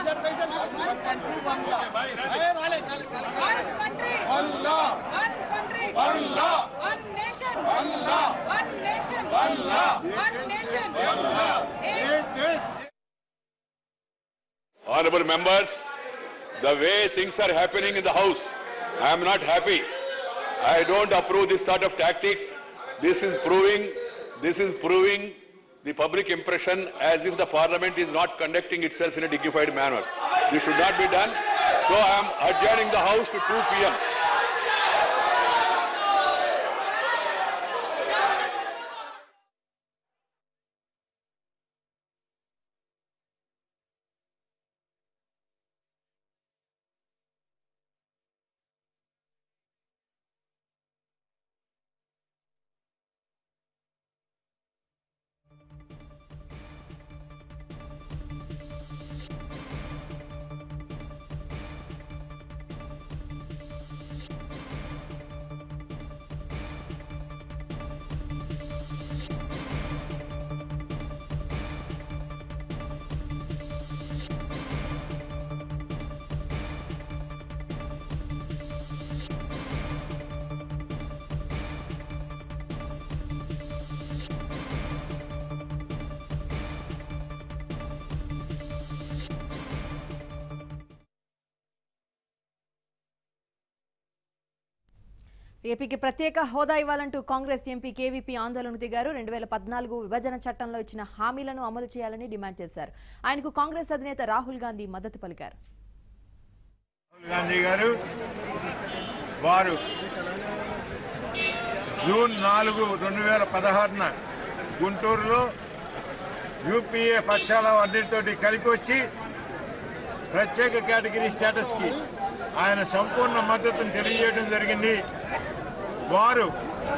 One country. One country. One nation. One nation. One nation. Ek Honorable members, the way things are happening in the House, I am not happy. I don't approve this sort of tactics. This is proving, this is proving the public impression as if the parliament is not conducting itself in a dignified manner. This should not be done. So I am adjourning the House to 2 p.m. ఏపీకి ప్రత్యేక హోదా ఇవ్వాలంటూ Congress MP KVP ఆందోళనకు దిగారు రెండు వేల పద్నాలుగు విభజన చట్టంలో ఇచ్చిన హామీలను అమలు చేయాలని డిమాండ్ చేశారు ఆయనకు కాంగ్రెస్ అధినేత రాహుల్ గాంధీ మద్దతు పలికారు రాహుల్ గాంధీ గారు వారు జూన్ నాలుగు రెండు వేల పదహారున గుంటూరులో యూపీఏ పక్షాల అన్నిటితోటి కలిపి వచ్చి ప్రత్యేక కేటగిరీ స్టేటస్ కి ఆయన సంపూర్ణ మద్దతును తెలియజేయడం జరిగింది వారు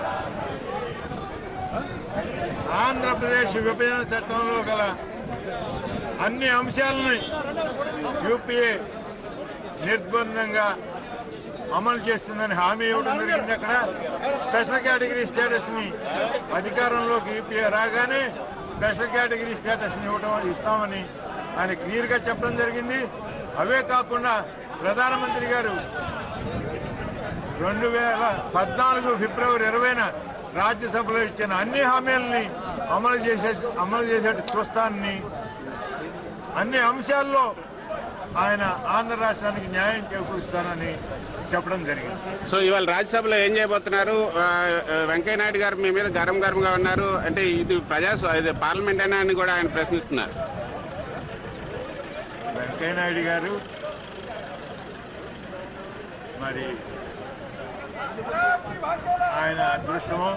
ఆంధ్రప్రదేశ్ విభజన చట్టంలో గల అన్ని అంశాలను యూపీఏ నిర్బంధంగా అమలు చేస్తుందని హామీ ఇవ్వడం జరిగింది అక్కడ స్పెషల్ కేటగిరీ స్టేటస్ ని అధికారంలోకి యూపీఏ రాగానే స్పెషల్ కేటగిరీ స్టేటస్ ని ఇవ్వడం ఇస్తామని ఆయన క్లియర్ గా చెప్పడం జరిగింది అవే కాకుండా ప్రధానమంత్రి గారు రెండు వేల పద్నాలుగు ఫిబ్రవరి ఇరవైన రాజ్యసభలో ఇచ్చిన అన్ని హామీలని అమలు చేసే అమలు చేసేట్టు చూస్తానని అన్ని అంశాల్లో ఆయన ఆంధ్ర రాష్ట్రానికి న్యాయం చేకూరుస్తానని చెప్పడం జరిగింది సో ఇవాళ రాజ్యసభలో ఏం చేయబోతున్నారు ఆ, ఆ, వెంకయ్య నాయుడు గారు మీ మీద గరం గరంగా ఉన్నారు అంటే ఇది ప్రజా ఇది పార్లమెంట్ అయినా అని కూడా ఆయన ప్రశ్నిస్తున్నారు వెంకయ్యనాయుడు గారు మరి ఆయన అదృష్టము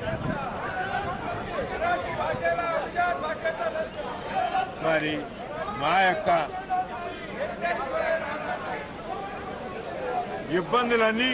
మరి మా యొక్క ఇబ్బందులన్నీ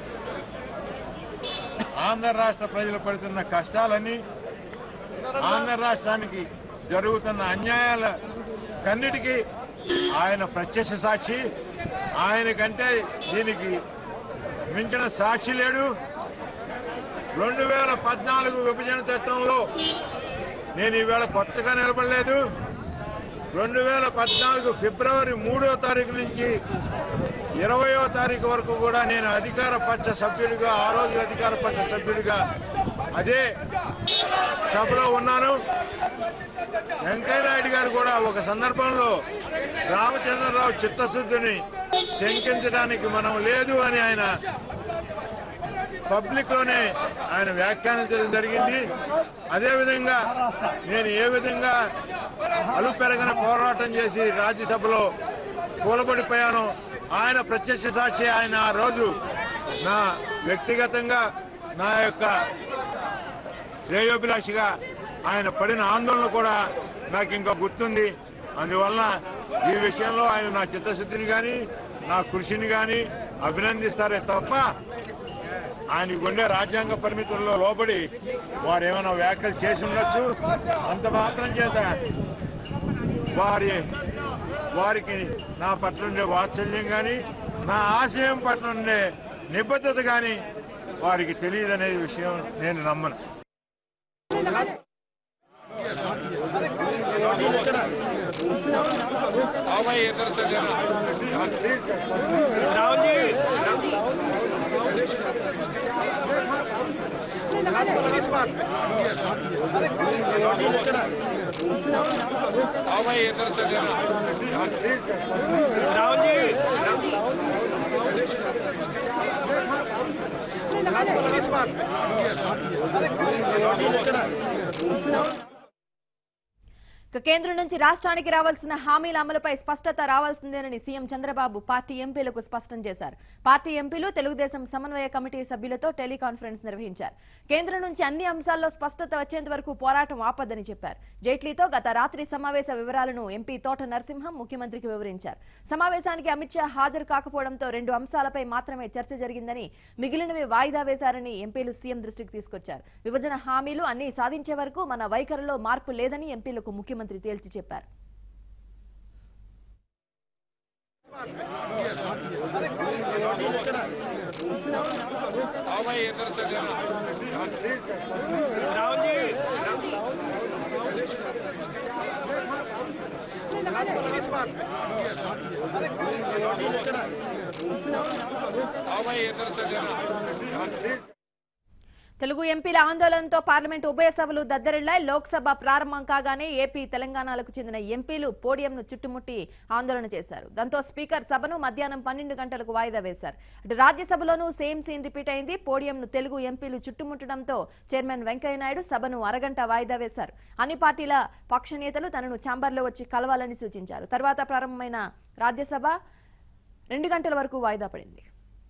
ఆంధ్ర రాష్ట్ర ప్రజలు పడుతున్న కష్టాలన్నీ ఆంధ్ర రాష్ట్రానికి జరుగుతున్న అన్యాయాల కన్నిటికీ ఆయన ప్రత్యక్ష సాక్షి ఆయనకంటే దీనికి మించిన సాక్షి లేడు రెండు వేల పద్నాలుగు విభజన చట్టంలో నేను ఈవేళ కొత్తగా నిలబడలేదు రెండు వేల పద్నాలుగు ఫిబ్రవరి మూడో తారీఖు నుంచి ఇరవయో తారీఖు వరకు కూడా నేను అధికార పక్ష సభ్యుడిగా ఆ రోజు అధికార పక్ష సభ్యుడిగా అదే సభలో ఉన్నాను వెంకయ్యనాయుడు గారు కూడా ఒక సందర్భంలో రామచంద్రరావు చిత్తశుద్ధిని శంకించడానికి మనం లేదు అని ఆయన పబ్లిక్ లోనే ఆయన వ్యాఖ్యానించడం జరిగింది అదేవిధంగా నేను ఏ విధంగా అలుపెరగన పోరాటం చేసి రాజ్యసభలో కూలబడిపోయాను ఆయన ప్రత్యక్ష సాక్షి ఆయన ఆ రోజు నా వ్యక్తిగతంగా నా యొక్క శ్రేయోభిలాషిగా ఆయన పడిన ఆందోళన కూడా నాకు ఇంకా గుర్తుంది అందువలన ఈ విషయంలో ఆయన నా చిత్తశుద్ధిని గాని నా కృషిని గాని అభినందిస్తారే తప్ప ఆయనకు ఉండే రాజ్యాంగ పరిమితుల్లో లోబడి వారు ఏమైనా వ్యాఖ్యలు చేసి ఉండొచ్చు అంత మాత్రం చేత వారి వారికి నా పట్ల ఉండే వాత్సల్యం గాని నా ఆశయం పట్ల ఉండే నిబద్ధత గాని వారికి తెలియదనే విషయం నేను నమ్మను आओ भाई ఇక కేంద్రం నుంచి రాష్ట్రానికి రావాల్సిన హామీల అమలుపై స్పష్టత రావాల్సిందేనని సీఎం చంద్రబాబు పార్టీ ఎంపీలకు స్పష్టం చేశారు పార్టీ ఎంపీలు తెలుగుదేశం సమన్వయ కమిటీ సభ్యులతో టెలికాన్ఫరెన్స్ నిర్వహించారు కేంద్రం నుంచి అన్ని అంశాల్లో స్పష్టత వచ్చేంత వరకు పోరాటం ఆపద్దని చెప్పారు జైట్లీతో గత రాత్రి సమావేశ వివరాలను ఎంపీ తోట నరసింహం ముఖ్యమంత్రికి వివరించారు సమావేశానికి అమిత్ షా హాజరు కాకపోవడంతో రెండు అంశాలపై మాత్రమే చర్చ జరిగిందని మిగిలినవి వాయిదా వేశారని ఎంపీలు సీఎం దృష్టికి తీసుకొచ్చారు విభజన హామీలు అన్ని సాధించే వరకు మన వైఖరిలో మార్పు లేదని ఎంపీలకు ముఖ్యమంత్రి తేల్చి చెప్పారు తెలుగు ఎంపీల ఆందోళనతో పార్లమెంట్ ఉభయ సభలు దద్దరిల్లాయి లోక్సభ ప్రారంభం కాగానే ఏపీ తెలంగాణలకు చెందిన ఎంపీలు పోడియంను చుట్టుముట్టి ఆందోళన చేశారు దాంతో స్పీకర్ సభను మధ్యాహ్నం పన్నెండు గంటలకు వాయిదా వేశారు అటు రాజ్యసభలోనూ సేమ్ సీన్ రిపీట్ అయింది పోడియంను తెలుగు ఎంపీలు చుట్టుముట్టడంతో చైర్మన్ వెంకయ్యనాయుడు సభను అరగంట వాయిదా వేశారు అన్ని పార్టీల పక్ష నేతలు తనను ఛాంబర్లో వచ్చి కలవాలని సూచించారు తర్వాత ప్రారంభమైన రాజ్యసభ రెండు గంటల వరకు వాయిదా పడింది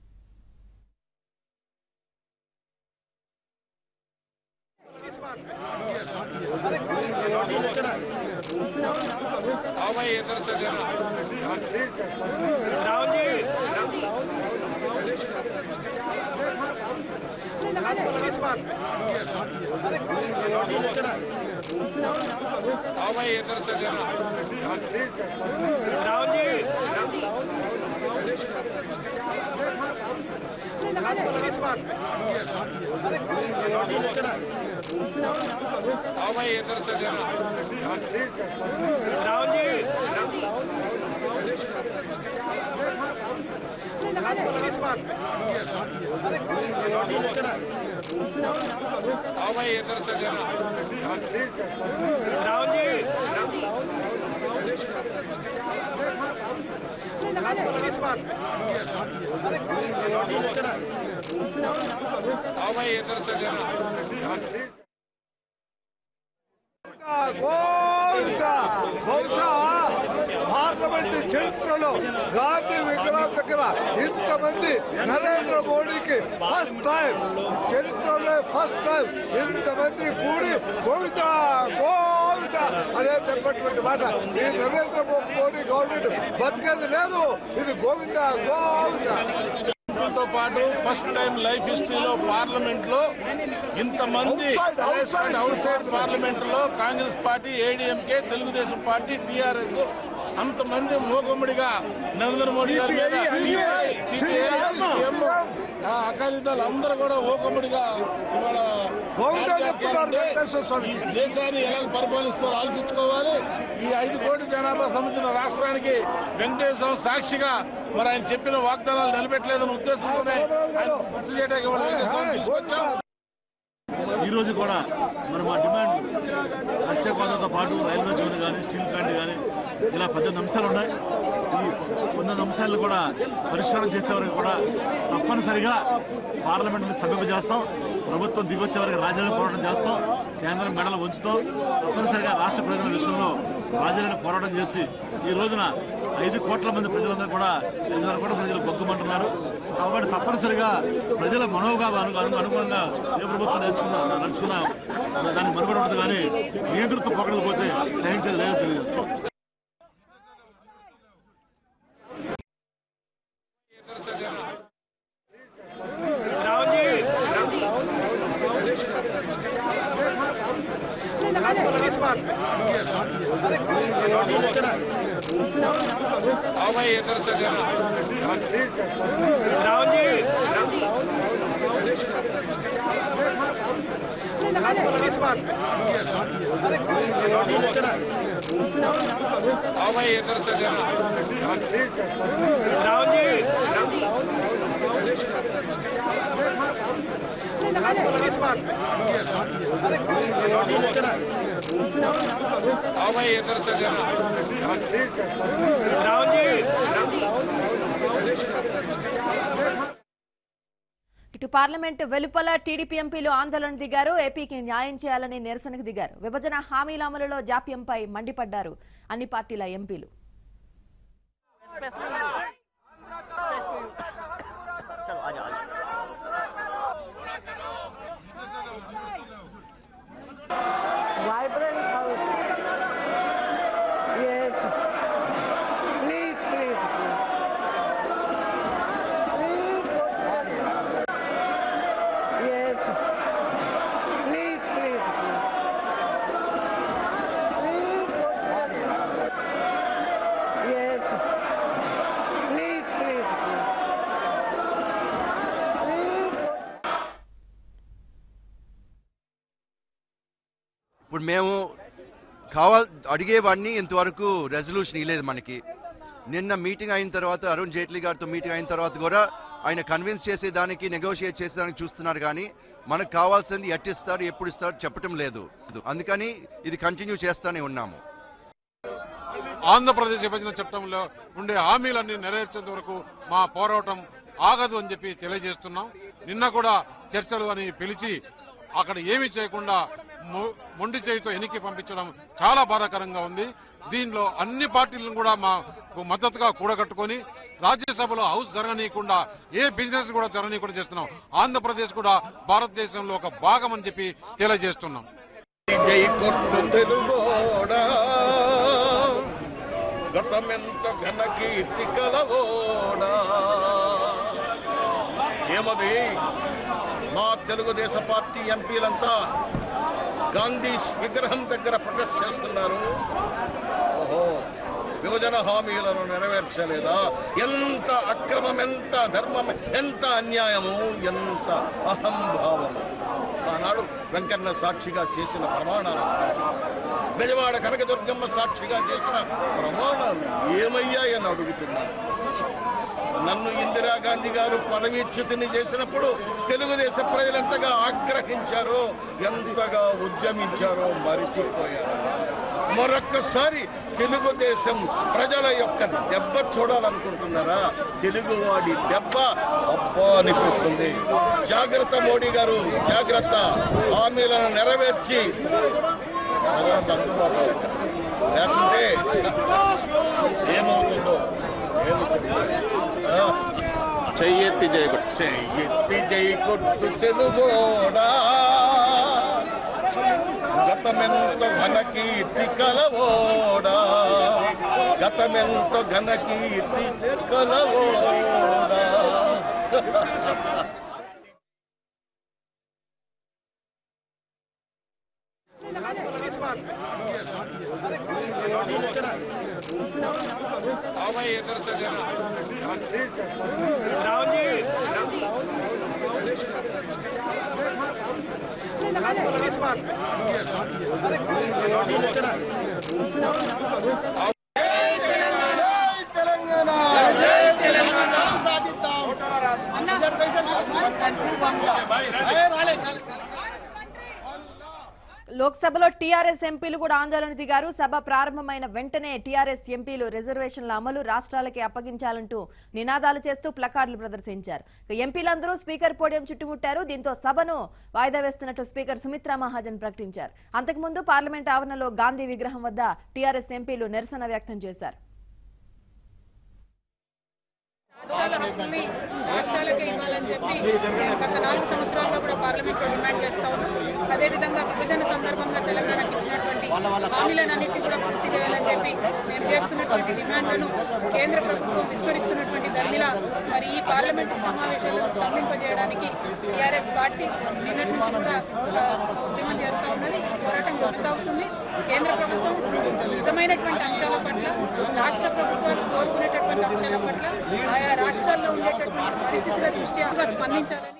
గోవిందా! బహుశా పార్లమెంట్ చరిత్రలో గాంధీ విగ్రహం దగ్గర ఇంతమంది నరేంద్ర మోడీకి ఫస్ట్ టైం చరిత్రలో ఫస్ట్ టైం ఇంతమంది కూడి గోవిందా గోవిందా అనే చెప్పినటువంటి మాట ఈ నరేంద్ర మోడీ గవర్నమెంట్ బతికేది లేదు ఇది గోవిందా గోవిందా తో పాటు ఫస్ట్ టైం లైఫ్ హిస్టరీలో పార్లమెంట్ లో ఇంతమంది Outside, outside. Outside parliament లో Congress party ADMK Telugu Desam party TRS అంతమంది మూకమ్మడిగా నరేంద్ర మోడీ గారి మీద CPI, CPM, ఆ అకాలీదళ్ అందరూ కూడా ఓకమ్మడిగా ఇవాళ గోవిందా దాడి చెప్తున్నారు చేస్తారంటే వెంకటేశ్వర స్వామి. ఈ దేశాన్ని ఎలా పరిపాలిస్తారో ఆలోచించుకోవాలి ఈ ఐదు కోట్ల జనాభా సంబంధించిన రాష్ట్రానికి వెంకటేశ్వర సాక్షిగా మరి ఆయన చెప్పిన వాగ్దానాలు నిలబెట్టలేదన్న ఉద్దేశంతోనే ఆయన గుర్తు చేయడానికి ఇవాళ వెంకటేశ్వరం తీసుకొచ్చాం ఈ రోజు కూడా మరి మా డిమాండ్ ప్రత్యేక హోదాతో పాటు రైల్వే జోన్ కానీ స్టీల్ ప్లాంట్ కానీ ఇలా పద్దెనిమిది అంశాలు ఉన్నాయి ఈ పద్దెనిమిది అంశాలను కూడా పరిష్కారం చేసే వరకు కూడా తప్పనిసరిగా పార్లమెంట్ ని స్తంభింపజేస్తాం ప్రభుత్వం దిగొచ్చే వరకు రాజీనామా పోరాటం చేస్తాం కేంద్రం మెడలు ఉంచుతాం తప్పనిసరిగా రాష్ట్ర ప్రజల విషయంలో రాజీనామా పోరాటం చేసి ఈ రోజున ఐదు కోట్ల మంది ప్రజలందరూ కూడా ఎనిమిది కోట్ల ప్రజలు బొగ్గుమంటున్నారు కాబట్టి తప్పనిసరిగా ప్రజల మనోభావాలకు అను- అనుగుణంగా ఏ ప్రభుత్వం నేర్చుకున్నా నడుచుకున్నా దానికి మనుగడ ఉండదు కానీ నియంతృత్వ పొగడకపోతే సహించేది లేదో తెలియజేస్తాం ఇటు పార్లమెంట్ వెలుపల టీడీపీ ఎంపీలు ఆందోళన దిగారు ఏపీకి న్యాయం చేయాలని నిరసనకు దిగారు విభజన హామీల అమలులో జాప్యంపై మండిపడ్డారు అన్ని పార్టీల ఎంపీలు vibrant house. Yes. Please, please, please. Please go to the- Yes. Please, please, please. Please go to the- Yes. Please, please, please. Please go ఇప్పుడు మేము కావాల్ అడిగేవాడిని ఇంతవరకు రెజల్యూషన్ ఇవ్వలేదు మనకి నిన్న మీటింగ్ అయిన తర్వాత అరుణ్ జైట్లీ గారితో మీటింగ్ అయిన తర్వాత కూడా ఆయన కన్విన్స్ చేసేదానికి నెగోషియేట్ చేసేదానికి చూస్తున్నారు కానీ మనకు కావాల్సింది ఎట్టిస్తారు ఎప్పుడు ఇస్తారు చెప్పటం లేదు అందుకని ఇది కంటిన్యూ చేస్తానే ఉన్నాము ఆంధ్రప్రదేశ్ విభజన చట్టంలో ఉండే హామీలన్నీ నెరవేర్చేంత వరకు మా పోరాటం ఆగదు అని చెప్పి తెలియజేస్తున్నాం నిన్న కూడా చర్చలు అని పిలిచి అక్కడ ఏమీ చేయకుండా మొ- మొండి చేయితో ఎన్నిక పంపించడం చాలా బాధాకరంగా ఉంది దీనిలో అన్ని పార్టీలను కూడా మాకు మద్దతుగా కూడగట్టుకొని రాజ్యసభలో హౌస్ జరగనీయకుండా ఏ బిజినెస్ కూడా జరగనీయకుండా చేస్తున్నాం ఆంధ్రప్రదేశ్ కూడా భారతదేశంలో ఒక భాగం అని చెప్పి తెలియజేస్తున్నాం జై కొట్టు తెలుగోడా గతమెంత ఘన కీర్తి కలవోడా ఏమది మా తెలుగుదేశ పార్టీ ఎంపీలంతా గాంధీ విగ్రహం దగ్గర ప్రొటెస్ట్ చేస్తున్నారు ఓహో విభజన హామీలను నెరవేర్చలేదా ఎంత అక్రమం ఎంత ధర్మం ఎంత అన్యాయము ఎంత అహంభావము ఆనాడు వెంకన్న సాక్షిగా చేసిన ప్రమాణాలు బెజవాడ కనకదుర్గమ్మ సాక్షిగా చేసిన ప్రమాణాలు ఏమయ్యాయని అడుగుతున్నాను నన్ను ఇందిరాగాంధీ గారు పదవీచ్యుతిని చేసినప్పుడు తెలుగుదేశ ప్రజలు ఎంతగా ఆగ్రహించారో ఎంతగా ఉద్యమించారో మరిచిపోయారు మరొక్కసారి తెలుగుదేశం ప్రజల యొక్క దెబ్బ చూడాలనుకుంటున్నారా తెలుగువాడి దెబ్బ అబ్బా అనిపిస్తుంది జాగ్రత్త మోడీ గారు జాగ్రత్త హామీలను నెరవేర్చి ప్రజలకు అందుబాటులో ఉంచాలి. లేకుంటే ఏమవుతుందో ఏమో చెప్పలేదు చెయ్యెత్తి జయకొట్టు చెయ్యెత్తి జయకొట్టు తెలుగోడా గతమెంత ఘన కీర్తి కలవోడా గతమెంత ఘన కీర్తి కలవోడా లోక్సభలో టీఆర్ఎస్ ఎంపీలు కూడా ఆందోళన దిగారు సభ ప్రారంభమైన వెంటనే టీఆర్ఎస్ ఎంపీలు రిజర్వేషన్ల అమలు రాష్ట్రాలకి అప్పగించాలంటూ నినాదాలు చేస్తూ ప్లకార్డులు ప్రదర్శించారు ఇక ఎంపీలందరూ స్పీకర్ పోడియం చుట్టుముట్టారు దీంతో సభను వాయిదా వేస్తున్నట్టు స్పీకర్ సుమిత్రా మహాజన్ ప్రకటించారు అంతకుముందు పార్లమెంట్ ఆవరణలో గాంధీ విగ్రహం వద్ద టీఆర్ఎస్ ఎంపీలు నిరసన వ్యక్తం చేశారు రాష్ట్రాల హక్కుల్ని రాష్ట్రాలకే ఇవ్వాలని చెప్పి మేము గత నాలుగు సంవత్సరాల్లో కూడా పార్లమెంట్లో డిమాండ్ చేస్తా ఉన్నాం అదేవిధంగా విభజన సందర్భంగా తెలంగాణకు ఇచ్చినటువంటి హామీలన్నింటినీ కూడా పూర్తి చేయాలని చెప్పి మేము చేస్తున్నటువంటి డిమాండ్లను కేంద్ర ప్రభుత్వం విస్మరిస్తున్నటువంటి ధర్మిలా మరి ఈ పార్లమెంటు సమావేశాలను స్తంభింపజేయడానికి టీఆర్ఎస్ పార్టీ నిన్నటి నుంచి కూడా ఆ, ఉద్యమం చేస్తా ఉన్నది పోరాటం కొనసాగుతుంది కేంద్ర ప్రభుత్వం నిజమైనటువంటి అంశాల పట్ల రాష్ట్ర ప్రభుత్వాలు కోరుకునేటటువంటి అంశాల పట్ల ఆయా రాష్ట్రాల్లో ఉండేటటువంటి పరిస్థితుల దృష్ట్యా స్పందించాలని